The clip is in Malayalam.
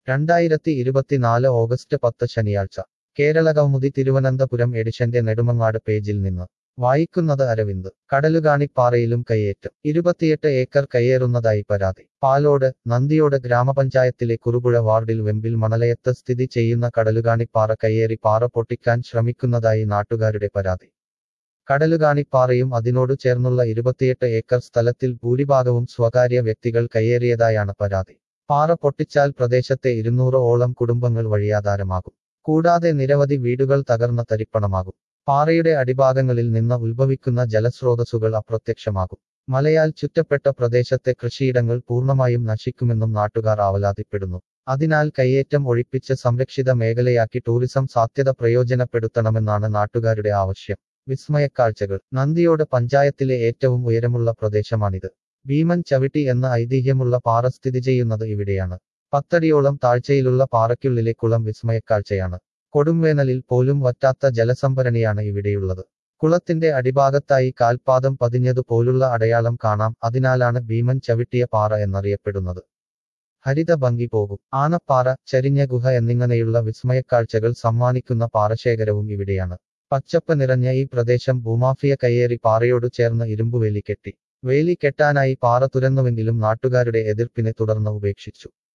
രണ്ടായിരത്തി ഇരുപത്തിനാല് ഓഗസ്റ്റ് പത്ത് ശനിയാഴ്ച കേരള കൗമുദി തിരുവനന്തപുരം എഡിഷന്റെ നെടുമങ്ങാട് പേജിൽ നിന്ന് വായിക്കുന്നത് അരവിന്ദ് കടലുകാണിപ്പാറയിലും കയ്യേറ്റം ഇരുപത്തിയെട്ട് ഏക്കർ കയ്യേറുന്നതായി പരാതി പാലോട് നന്ദിയോട് ഗ്രാമപഞ്ചായത്തിലെ കുറുപുഴ വാർഡിൽ വെമ്പിൽ മണലയത്ത് സ്ഥിതി ചെയ്യുന്ന കടലുകാണിപ്പാറ കയ്യേറി പാറ പൊട്ടിക്കാൻ ശ്രമിക്കുന്നതായി നാട്ടുകാരുടെ പരാതി കടലുകാണിപ്പാറയും അതിനോട് ചേർന്നുള്ള ഇരുപത്തിയെട്ട് ഏക്കർ സ്ഥലത്തിൽ ഭൂരിഭാഗവും സ്വകാര്യ വ്യക്തികൾ കയ്യേറിയതായാണ് പരാതി പാറ പൊട്ടിച്ചാൽ പ്രദേശത്തെ ഇരുന്നൂറ് ഓളം കുടുംബങ്ങൾ വഴിയാധാരമാകും കൂടാതെ നിരവധി വീടുകൾ തകർന്ന തരിപ്പണമാകും പാറയുടെ അടിഭാഗങ്ങളിൽ നിന്ന് ഉത്ഭവിക്കുന്ന ജലസ്രോതസ്സുകൾ അപ്രത്യക്ഷമാകും മലയാൽ ചുറ്റപ്പെട്ട പ്രദേശത്തെ കൃഷിയിടങ്ങൾ പൂർണ്ണമായും നശിക്കുമെന്നും നാട്ടുകാർ ആവലാതിപ്പെടുന്നു അതിനാൽ കയ്യേറ്റം ഒഴിപ്പിച്ച് സംരക്ഷിത മേഖലയാക്കി ടൂറിസം സാധ്യത പ്രയോജനപ്പെടുത്തണമെന്നാണ് നാട്ടുകാരുടെ ആവശ്യം വിസ്മയക്കാഴ്ചകൾ നന്ദിയോട് പഞ്ചായത്തിലെ ഏറ്റവും ഉയരമുള്ള പ്രദേശമാണിത് ഭീമൻ ചവിട്ടി എന്ന ഐതിഹ്യമുള്ള പാറ സ്ഥിതി ചെയ്യുന്നത് ഇവിടെയാണ് പത്തടിയോളം താഴ്ചയിലുള്ള പാറയ്ക്കുള്ളിലെ കുളം വിസ്മയക്കാഴ്ചയാണ് കൊടുംവേനലിൽ പോലും വറ്റാത്ത ജലസംഭരണിയാണ് ഇവിടെയുള്ളത് കുളത്തിന്റെ അടിഭാഗത്തായി കാൽപാദം പതിഞ്ഞതുപോലുള്ള അടയാളം കാണാം അതിനാലാണ് ഭീമൻ ചവിട്ടിയ പാറ എന്നറിയപ്പെടുന്നത് ഹരിത ഭംഗി പോകും ആനപ്പാറ ചരിഞ്ഞ ഗുഹ എന്നിങ്ങനെയുള്ള വിസ്മയക്കാഴ്ചകൾ സമ്മാനിക്കുന്ന പാറശേഖരവും ഇവിടെയാണ് പച്ചപ്പ് നിറഞ്ഞ ഈ പ്രദേശം ഭൂമാഫിയ കയ്യേറി പാറയോട് ചേർന്ന് ഇരുമ്പുവേലി കെട്ടി വേലി കെട്ടാനായി പാറ തുരന്നുവെങ്കിലും നാട്ടുകാരുടെ എതിർപ്പിനെ തുടർന്ന് ഉപേക്ഷിച്ചു